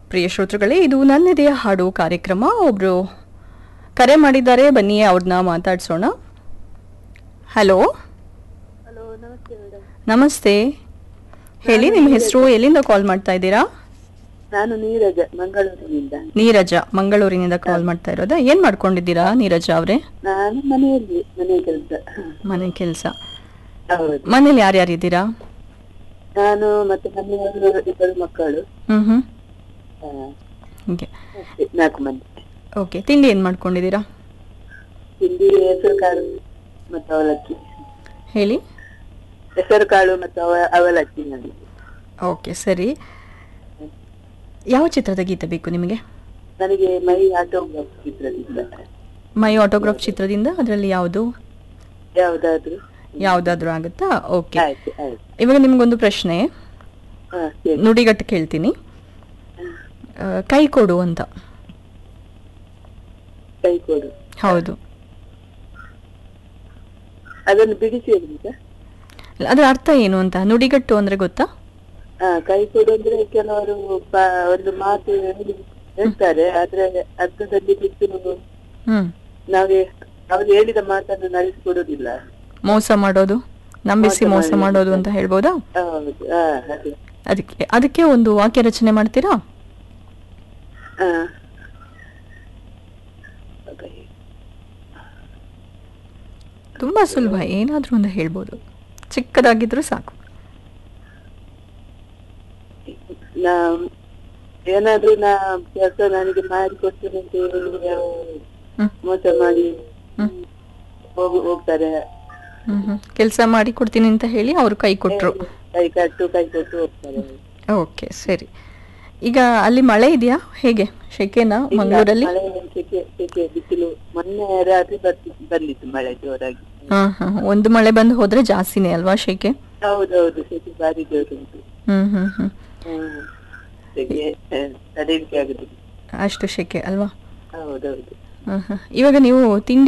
ಪ್ರಿಯ ಶ್ರೋತೃಗಳೇ ಇದು ನನ್ನೆದೆಯ ಹಾಡು ಕಾರ್ಯಕ್ರಮ ಒಬ್ರು ಕರೆ ಮಾಡಿದ್ದಾರೆ ಬನ್ನಿ ಅವ್ರನ್ನ ಮಾತಾಡ್ಸೋಣ ಹಲೋ ಹಲೋ ನಮಸ್ತೆ ಮೇಡಮ್ ನಮಸ್ತೆ ಹೇಳಿ ನಿಮ್ಮ ಹೆಸರು ಎಲ್ಲಿಂದ ಕಾಲ್ ಮಾಡ್ತಾ ಇದ್ದೀರಾ ನಾನು ನೀರಜ ಮಂಗಳೂರಿನಿಂದ ನೀರಜ ಮಂಗಳೂರಿನಿಂದ ಕಾಲ್ ಮಾಡ್ತಾ ಇರೋದಾ ಏನ್ ಮಾಡ್ಕೊಂಡಿದ್ದೀರಾ ನೀರಜ ಅವರೇ ನಾನು ಮನೆಯಲ್ಲಿ ಮನೆ ಕೆಲಸ ಮನೆ ಕೆಲಸ ಹೌದು ಮನೇಲಿ ಯಾರ್ಯಾರು ಇದ್ದೀರಾ ನಾನು ಮತ್ತೆ ಮನೆಯವರು ಇಬ್ಬರು ಮಕ್ಕಳು ಹ್ಮ್ ಹ್ಮ್ ಆ, ಹೀಗೆ ಅಷ್ಟೇ, ನಾಲ್ಕು ಮಂದಿ ಓಕೆ ತಿಂಡಿ ಏನ್ ಮಾಡ್ಕೊಂಡಿದ್ದೀರಾ ತಿಂಡಿ ಹೆಸರು ಕಾಳು ಮತ್ತು ಅವಲಕ್ಕಿ ಹೇಳಿ ಹೆಸರು ಕಾಳು ಮತ್ತು ಅವ ಅವಲಕ್ಕಿ ನನಗೆ ಓಕೆ ಸರಿ ಯಾವ ಚಿತ್ರದ ಗೀತೆ ಬೇಕು ನಿಮಗೆ ನನಗೆ ಮೈ ಆಟೋಗ್ರಾಫ್ ಚಿತ್ರದಿಂದ ಮೈ ಆಟೋಗ್ರಾಫ್ ಚಿತ್ರದಿಂದ ಅದರಲ್ಲಿ ಯಾವುದು ಯಾವ್ದಾದ್ರು ಯಾವ್ದಾದ್ರು ಆಗುತ್ತಾ ಓಕೆ ಆಯ್ತು ಆಯ್ತು ಇವಾಗ ನಿಮ್ಗೊಂದು ಪ್ರಶ್ನೆ ಹಾ ಸರಿ ನುಡಿಗಟ್ಟು ಕೇಳ್ತೀನಿ ಆ, ಕೈ ಕೊಡು ಅಂತ ಕೈ ಕೊಡು ಹೌದು ಅದನ್ನು ಬಿಡಿಸಿ ಹೇಳಿದ ಅದರ ಅರ್ಥ ಏನು ಅಂತ ನುಡಿಗಟ್ಟು ಅಂದ್ರೆ ಗೊತ್ತಾ ಹಾ ಕೈ ಕೊಡು ಅಂದ್ರೆ ಕೆಲವರು ಪ- ಒಂದು ಮಾತು ಹೇಳಿ- ಹೇಳ್ತಾರೆ ಆದ್ರೆ ಅರ್ಥದಲ್ಲಿ ಬಿಟ್ಟು ಹ್ಮ್ ನಾವೇ ಅವ್ರು ಹೇಳಿದ ಮಾತನ್ನು ನಡೆಸಿಕೊಡುದಿಲ್ಲ ಮೋಸ ಮಾಡೋದು ನಂಬಿಸಿ ಮೋಸ ಮೋಸ ಮಾಡಿ. ಮಾಡೋದು ಅಂತ ಹೇಳ್ಬೋದಾ ಹೌದು ಹಾ ಅದೇ ಅದಕ್ಕೆ ಅದಕ್ಕೆ ಒಂದು ವಾಕ್ಯ ರಚನೆ ಮಾಡ್ತೀರಾ ಹಾ Okay. ತುಂಬಾ ಸುಲಭ ಏನಾದ್ರೂ ಒಂದು ಹೇಳ್ಬೋದು ಚಿಕ್ಕದಾಗಿದ್ರು ಸಾಕು ನಾ ಏನಾದ್ರೂ ನಾ ಕೆಲಸ ನನಗೆ ಮಾಡಿ ಕೊಡ್ತೇನೆ ಅಂತ ಹೇಳಿ ಅವ್ರು ಹ್ಮ್ ಮೋಸ ಮಾಡಿ ಹ್ಮ್ ಹೋಗ್ ಹೋಗ್ತಾರೆ ಹ್ಮ್ ಹ್ಮ್ ಕೆಲಸ ಮಾಡಿ ಕೊಡ್ತೀನಿ ಅಂತ ಹೇಳಿ ಅವರು ಕೈ ಕೊಟ್ರು ಕೈ ಕಟ್ಟು ಕೈ ಕೊಟ್ಟು ಹೋಗ್ತಾರೆ ಓಕೆ ಸರಿ ಈಗ ಅಲ್ಲಿ ಮಳೆ ಇದೆಯಾ ಹೇಗೆ ಶೆಕೆನಾ ಇಲ್ಲ, ಮಂಗಳೂರಲ್ಲಿ ಮಳೆ ಸೆಕೆ ಸೆಕೆ ಬಿಸಿಲು ಮೊನ್ನೆ ರಾತ್ರಿ ಬರ್ತಿ ಬಂದಿತ್ತು ಮಳೆ ಜೋರಾಗಿ ಹಾ ಹಾ ಒಂದು ಮಳೆ ಬಂದು ಹೋದ್ರೆ ಜಾಸ್ತಿನೇ ಅಲ್ವಾ ಶೆಕೆ ಹೌದೌದು ಸೆಕೆ ಭಾರಿ ಜೋರುಂಟು ಹ್ಮ್ ಹ್ಮ್ ಹ್ಮ್ ಹ್ಮ್ ಸೆಕೆ ಆ, ತಡೆಯಲಿಕ್ಕೆ ಆಗುದಿಲ್ಲ ಅಷ್ಟು ಶೆಕೆ ಅಲ್ವಾ ಹೌದೌದು ಹಾ ಹಾ ಇವಾಗ ನೀವು ತಿಂಡಿ